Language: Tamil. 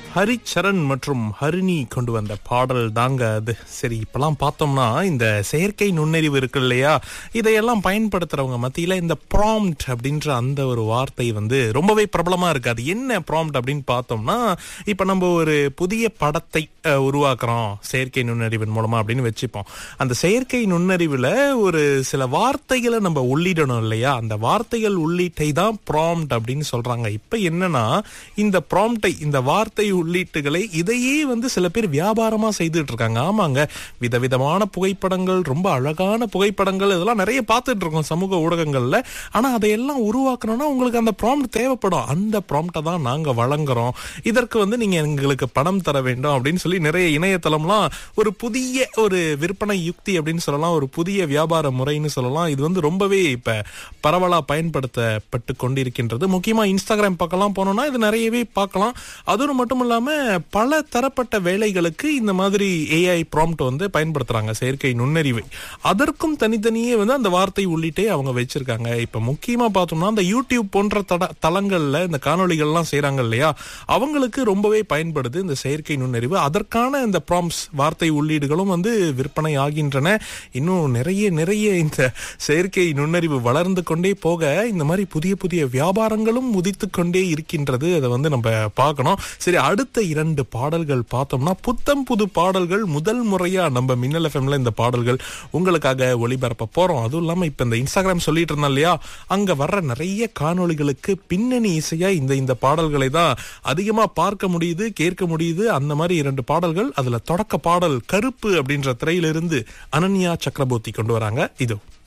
ஹரிச்சரண் மற்றும் ஹரிணி கொண்டு வந்த பாடல் தாங்க அது சரி இப்பெல்லாம் பார்த்தோம்னா இந்த செயற்கை நுண்ணறிவு இருக்கு இல்லையா இதையெல்லாம் பயன்படுத்துறவங்க மத்தியில இந்த ப்ராம்ப்ட் அப்படின்ற அந்த ஒரு வார்த்தை வந்து ரொம்பவே பிரபலமா இருக்கு அது என்ன ப்ராம்ப்ட் அப்படின்னு பார்த்தோம்னா இப்ப நம்ம ஒரு புதிய படத்தை அஹ், உருவாக்குறோம் செயற்கை நுண்ணறிவின் மூலமா அப்படின்னு வச்சுப்போம் அந்த செயற்கை நுண்ணறிவுல ஒரு சில வார்த்தைகளை நம்ம உள்ளிடணும் இல்லையா அந்த வார்த்தைகள் உள்ளீட்டை தான் ப்ராம்ப்ட் அப்படின்னு சொல்றாங்க இப்ப என்னன்னா இந்த ப்ராம்ப்டை இந்த வார்த்தை உள்ளீட்டுகளை இதையே வந்து சில பேர் வியாபாரமா செய்துட்டு இருக்காங்க ஆமாங்க விதவிதமான புகைப்படங்கள் ரொம்ப அழகான புகைப்படங்கள் இதெல்லாம் நிறைய பார்த்துட்டு இருக்கோம் சமூக ஊடகங்கள்ல ஆனா அதையெல்லாம் உருவாக்கணும்னா உங்களுக்கு அந்த ப்ராம்ப்ட் தேவைப்படும் அந்த ப்ராம்ப்டை தான் நாங்க வழங்குறோம் இதற்கு வந்து நீங்க எங்களுக்கு பணம் தர வேண்டும் அப்படின்னு சொல்லி நிறைய இணையதளம்லாம் ஒரு புதிய ஒரு விற்பனை யுக்தி அப்படின்னு சொல்லலாம் ஒரு புதிய வியாபார முறைன்னு சொல்லலாம் இது வந்து ரொம்பவே இப்ப பரவலா பயன்படுத்தப்பட்டு கொண்டிருக்கின்றது முக்கியமா இன்ஸ்டாகிராம் பக்கம்லாம் போனோம்னா இது நிறையவே பார்க்கலாம் அதோடு மட்டும் இல்லாம பல தரப்பட்ட வேலைகளுக்கு இந்த மாதிரி ஏஐ ப்ராம்ப்ட் வந்து பயன்படுத்துறாங்க செயற்கை நுண்ணறிவை அதற்கும் தனித்தனியே வந்து அந்த வார்த்தை உள்ளிட்டே அவங்க வச்சிருக்காங்க இப்ப முக்கியமா பார்த்தோம்னா அந்த யூடியூப் போன்ற தட தளங்கள்ல இந்த காணொளிகள்லாம் செய்றாங்க இல்லையா அவங்களுக்கு ரொம்பவே பயன்படுது இந்த செயற்கை நுண்ணறிவு அதற்கான இந்த ப்ராம்ப்ஸ் வார்த்தை உள்ளீடுகளும் வந்து விற்பனை ஆகின்றன இன்னும் நிறைய நிறைய இந்த செயற்கை நுண்ணறிவு வளர்ந்து கொண்டே போக இந்த மாதிரி புதிய புதிய வியாபாரங்களும் உதித்து கொண்டே இருக்கின்றது அதை வந்து நம்ம பார்க்கணும் சரி அடுத்த இரண்டு பாடல்கள் பார்த்தோம்னா புத்தம் புது பாடல்கள் முதல் முறையா நம்ம மின்னல் எஃப்எம்ல இந்த பாடல்கள் உங்களுக்காக ஒளிபரப்ப போறோம் அதுவும் இல்லாம இப்ப இந்த இன்ஸ்டாகிராம் சொல்லிட்டு இருந்தோம் இல்லையா அங்க வர்ற நிறைய காணொளிகளுக்கு பின்னணி இசையா இந்த இந்த பாடல்களை தான் அதிகமா பார்க்க முடியுது கேட்க முடியுது அந்த மாதிரி இரண்டு பாடல்கள் அதுல தொடக்க பாடல் கருப்பு அப்படின்ற திரையிலிருந்து அனன்யா சக்கரவர்த்தி கொண்டு வராங்க இதோ